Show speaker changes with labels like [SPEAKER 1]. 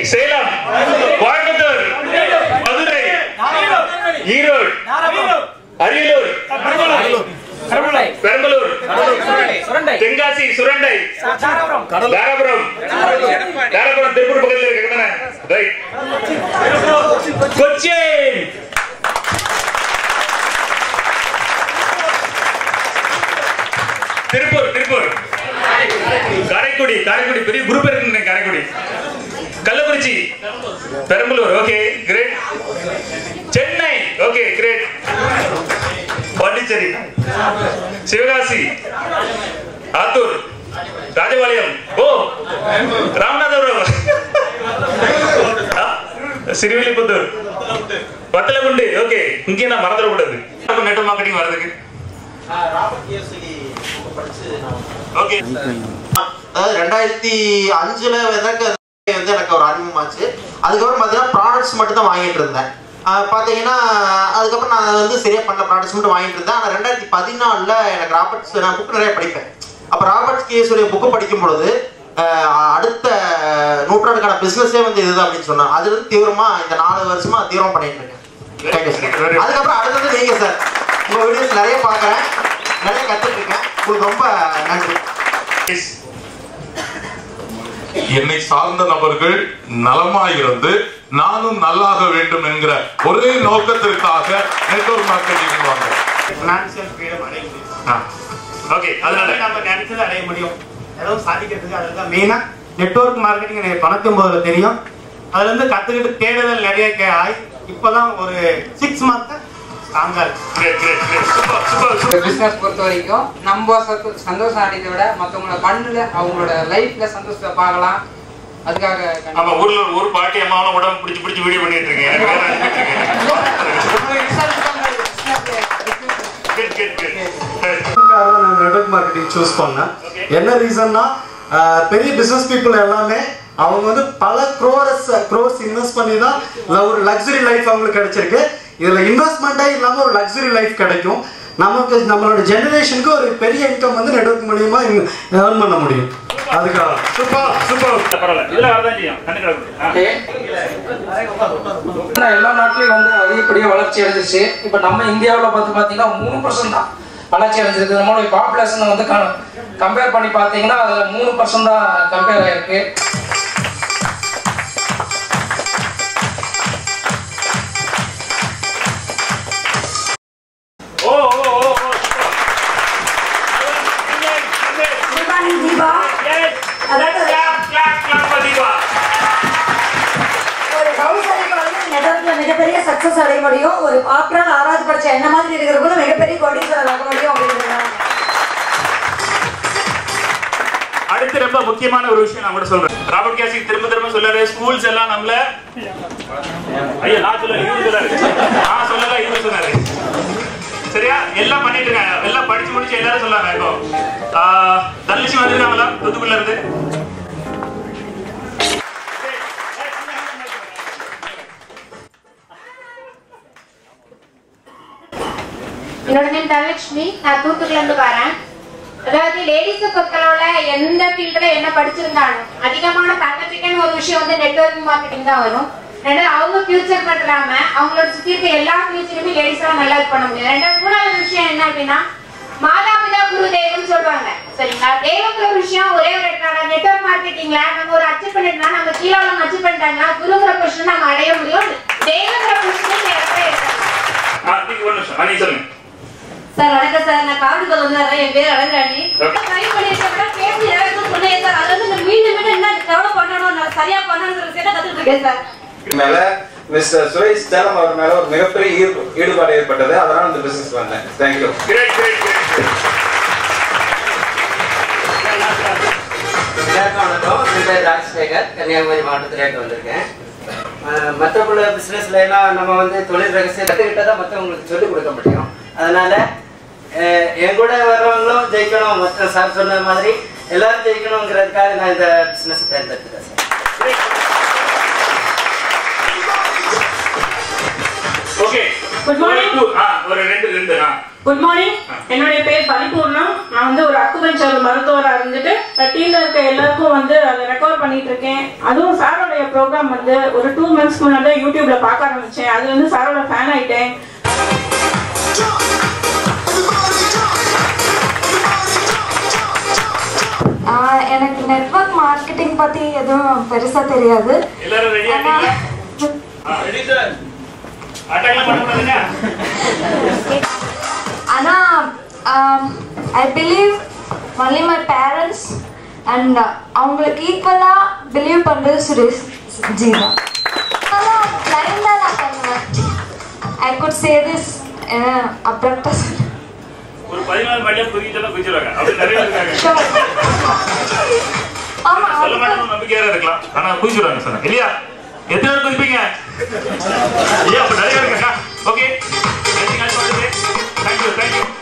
[SPEAKER 1] சேலம் கோயம்புத்தூர் மதுரை ஈரோடு அரியலூர் பெரம்பலூர் தென்காசி சுரண்டை தாராபுரம் தாராபுரம் திருப்பூர் பக்கத்தில் இருக்கு ரைட் கொச்சின் திருப்பூர் திருப்பூர் காரைக்குடி காரைக்குடி பெரிய குரூப் இருக்கு Karaikudi Kallakurichi Perambalur okay great Chennai okay great Pondicherry Sivakasi Attur Rajapalayam ஓ ராமநாதபுரம் ஆ, சிறுவில்லிபுத்தூர் வத்தலகுண்டு ஓகே இங்கே நான் மறந்துடக்கூடாது நெட் மார்க்கெட்டிங் வர்றதுக்கு ஓகே
[SPEAKER 2] அதாவது ரெண்டாயிரத்தி அஞ்சுல எனக்கு வந்து எனக்கு ஒரு அறிமுகமாச்சு அதுக்கப்புறம் பார்த்தீங்கன்னா ப்ராடக்ட்ஸ் மட்டும் தான் வாங்கிட்டு இருந்தேன் ஆஹ் பார்த்தீங்கன்னா அதுக்கப்புறம் நான் வந்து சரியா பண்ண ப்ராடக்ட்ஸ் மட்டும் வாங்கிட்டு இருந்தேன் ஆனால் ரெண்டாயிரத்தி பதினாலில் எனக்கு ராபர்ட்ஸ் நான் புக் நிறைய படிப்பேன் அப்போ ராபர்ட்ஸ் கேஸுடைய புக்கு படிக்கும் பொழுது ஆஹ் அடுத்த நூற்றாண்டுக்கான பிஸ்னஸே வந்து இதுதான் அப்படின்னு சொன்னாங்க அது வந்து தீவிரமா இந்த நாலு வருஷமா தீவிரம் பண்ணிட்டு இருக்கேன் தேங்க்யூ சார் அதுக்கப்புறம் அடுத்தது நீங்க சார் உங்க வீடியோஸ் நிறைய பார்க்குறேன் நிறைய கற்றுட்டு இருக்கேன் உங்களுக்கு ரொம்ப நன்றி
[SPEAKER 1] Please.
[SPEAKER 3] என்னை சார்ந்த நபர்கள் நலமாயிருந்து நானும் நல்லாக வேண்டும் என்கிற ஒரே நோக்கத்திற்காக நெட்வொர்க் மார்க்கெட்டிங் வாங்க
[SPEAKER 4] ஃபினான்சியல் ஃப்ரீடம் அடைய முடியும்
[SPEAKER 1] ஆ ஓகே அதனால
[SPEAKER 4] அதனால நம்ம நினைச்சது அடைய முடியும் ஏதாவது சாதிக்கிறதுக்கு அதுதான் மெயினாக நெட்வொர்க் மார்க்கெட்டிங் எனக்கு தொண்ணூத்தொம்பதுல தெரியும் அதுல இருந்து கத்துக்கிட்டு தேடுதல் நிறைய கே ஆகி இப்போதான் ஒரு சிக்ஸ் மந்த் ஸ்ட்ராங்கா இருக்கு
[SPEAKER 1] great great great super super
[SPEAKER 5] இந்த பிசினஸ் பொறுத்த வரைக்கும் நம்ம சத்து- சந்தோஷம் அடையதை விட மற்றவங்களோட கண்ணுல அவங்களோட லைஃப்ல சந்தோஷத்தை பார்க்கலாம் அதுக்காக கண்டிப்பா-
[SPEAKER 1] ஆமா ஊர்ல ஒரு ஒரு பாட்டி அம்மாவும் உடம்பு பிடிச்சு பிடிச்சு வீடியோ பண்ணிட்டு இருக்கேன் எனக்கு வேற அனுப்பிட்டு இருக்கேன் Good, good, good.
[SPEAKER 6] அதுக்காக நான் நெட்வொர்க் மார்க்கெட்டிங் சூஸ் பண்ணேன் என்ன ரீசன்னா பெரிய பிசினஸ் பீப்புள் எல்லாமே அவங்க வந்து பல க்ரோரஸ் க்ரோர்ஸ் இன்வெஸ்ட் பண்ணி தான் ல- ஒரு லக்ஸரி லைஃப் அவங்களுக்கு கிடைச்சிருக்கு இதுல இன்வெஸ்ட்மெண்ட்டே இல்லாம ஒரு லக்ஸரி லைஃப் கிடைக்கும் நமக்கு நம்மளோட ஜெனரேஷனுக்கு ஒரு பெரிய இன்கம் வந்து நெட்வொர்க் மூலியமா ஏர்ன் பண்ண முடியும் அதுக்காக
[SPEAKER 1] சூப்பர் சூப்பர் பரவாயில்ல இதுல வரதான் செய்யும் கண்ணு கிடக்கு ஆ.
[SPEAKER 5] ஆனா எல்லா நாட்டிலையும் வந்து அதிகப்படியாக வளர்ச்சி அடைஞ்சிருச்சு இப்போ நம்ம இந்தியாவில் பார்த்து பார்த்தீங்கன்னா மூணு பர்சன்ட் தான் வளர்ச்சி அடைஞ்சிருக்கு நம்மளுடைய பாப்புலேஷன் வந்து கம்பேர் பண்ணி பார்த்தீங்கன்னா அதில் மூணு பர்சன்ட் தான் கம்பேர் ஆயிருக்கு
[SPEAKER 1] ஓ ஓ ஓ ஓ சூப்பர்
[SPEAKER 7] Good morning, தீபா அதாவது
[SPEAKER 1] கிளாப் கிளாப் கிளாப் தீபா
[SPEAKER 7] ஒரு ஹவுஸ் அடைக்க வந்து நெட்வொர்க்ல மிகப்பெரிய சக்சஸ் அடைய முடியும் ஒரு ஆப்டால் ஆறாவது படிச்ச என்ன மாதிரி இருக்கிற போது மிகப்பெரிய கோடீஸ்வரர் ஆக முடியும் அப்படிங்கிறது
[SPEAKER 1] அடுத்து ரொம்ப முக்கியமான ஒரு விஷயம் நான் கூட சொல்றேன் ராபர்ட் கேசி திரும்ப திரும்ப சொல்றாரு ஸ்கூல்ஸ் எல்லாம் நம்மள ஐயா நான் சொல்லல இவரு சொல்லாரு நான் சொல்லல இவரு சொன்னாரு சரியா எல்லாம் பண்ணிட்டு இருக்காங்க எல்லாம் படிச்சு முடிச்சு எல்லாரும் சொல்லாங்க இப்போ ஆஹ், தனலட்சுமி வந்திருக்காங்களா தூத்துக்குள்ள இருந்து
[SPEAKER 8] என்னோட நேம் தனலட்சுமி நான் தூத்துக்குள்ள இருந்து வரேன் அதாவது லேடிஸை பொறுத்தளவுல எந்த ஃபீல்ட்ல என்ன படிச்சிருந்தாலும் அதிகமான தங்கத்துக்குன்னு ஒரு விஷயம் வந்து நெட்வொர்க்கிங் மார்க்கெட்டிங் தான் வரும் ரெண்டாவது அவங்க ஃபியூச்சர் பண்றாம அவங்களோட சுத்தி இருக்க எல்லா ஃபியூச்சருமே லேடிஸா நல்லா இது பண்ண முடியும் ரெண்டாவது மூணாவது விஷயம் என்ன அப்படின்னா மாதாபிதா குரு தெய்வம்னு சொல்றாங்க சரிங்களா தெய்வங்கிற ஒரு விஷயம் ஒரே ஒரு நெட்வொர்க் மார்க்கெட்டிங்ல நம்ம ஒரு அச்சீவ் பண்ணிட்டோம்னா நம்ம கீழே உள்ளவங்க அச்சீவ் பண்ணிட்டாங்கன்னா குருங்கிற பொசிஷன் நம்ம அடைய முடியும் தெய்வங்கிற பொசிஷன் நேரத்தை இருக்காங்க
[SPEAKER 1] ஆ, நீங்க ஒரு நிமிஷம் ஆ, நீங்க சொல்லுங்க
[SPEAKER 7] சார் வணக்கம் சார் நான் காவடிக்கல் வந்து என் பேர் அழகாணி
[SPEAKER 1] Okay.
[SPEAKER 7] ட்ரை பண்ணிருக்கேன் மேடம் பேசி ஏதாவது சொன்னேன் சார் அது வந்து நான் மீண்டும் மீண்டும் என்ன டெவலப் பண்ணணும் நான் சரியா பண்ணணுங்கிற விஷயத்தை கத்துட்டு இருக்கேன் சார்
[SPEAKER 9] மேல மிஸ்டர் சுரேஷ் சேலம் அவர் மேல ஒரு மிகப்பெரிய ஈர்ப்பு ஈடுபாடு ஏற்பட்டது அதனால இந்த பிசினஸ் வந்தேன் தேங்க்யூ
[SPEAKER 1] கிரேட் கிரேட் கிரேட்
[SPEAKER 10] எல்லாருக்கும் வணக்கம் என் பேர் ராஜசேகர் கன்னியாகுமரி மாவட்டத்திலேருந்து வந்திருக்கேன் அஹ் மற்றபடி பிஸ்னஸ்ல எல்லாம் நம்ம வந்து தொழில் ரகசியம் கற்றுக்கிட்டா தான் மற்றவங்களுக்கு சொல்லிக் கொடுக்க முடியும் அதனால அஹ் என் கூட வர்றவங்களும் ஜெயிக்கணும் மற்ற சார் சொன்ன மாதிரி எல்லாரும் ஜெயிக்கணுங்கிறதுக்காக நான் இந்த பிஸ்னஸ் தேர்ந்தெடுத்துட்டேன் சார்
[SPEAKER 1] ஓகே
[SPEAKER 11] Good morning.
[SPEAKER 1] ஆ ஒரு ரெண்டு ரெண்டு ஆ
[SPEAKER 11] குட் மார்னிங் என்னுடைய பேர் பரிபூர்ணம் நான் வந்து ஒரு அக்குபஞ்சர் மருத்துவராக இருந்துட்டு டீம்ல இருக்க எல்லாருக்கும் வந்து அதை ரெக்கவர் பண்ணிட்டு இருக்கேன் அதுவும் சாரோடைய ப்ரோக்ராம் வந்து ஒரு டூ மந்த்ஸ்க்கு முன்னாடி யூடியூப்ல பார்க்க ஆரம்பிச்சேன் அது வந்து சாரோட ஃபேன் ஆயிட்டேன்
[SPEAKER 12] ஆஹ் எனக்கு நெட்வொர்க் மார்க்கெட்டிங் பத்தி எதுவும் பெருசா தெரியாது
[SPEAKER 1] எல்லாரும் ரெடியா இருக்கீங்களா ரெடி சார் அட்டாக்லாம் பண்ண கூடாதுங்க
[SPEAKER 12] ஆனா I believe only my parents and அவங்களுக்கு ஈக்குவலா பிலீவ் பண்றது சுரேஷ் ஜி தான் பிளைண்டா நான் பண்ணுவேன் ஐ குட் சே திஸ் அப்ரப்டா
[SPEAKER 1] ஒரு பதினாலு மணியா குதிக்கிட்டா குதிச்சிருவாங்க அப்படி நிறைய இருக்காங்க
[SPEAKER 12] ஆமா
[SPEAKER 1] சொல்ல மாட்டேன்னு நம்பிக்கையா இருக்கலாம் ஆனா குதிச்சிருவாங்க சொன்னேன் இல்லையா எத்தனை பேர் குதிப்பீங்க ஐயா அப்ப நிறைய இருக்காங்க ஓகே தேங்க்யூ தேங்க்யூ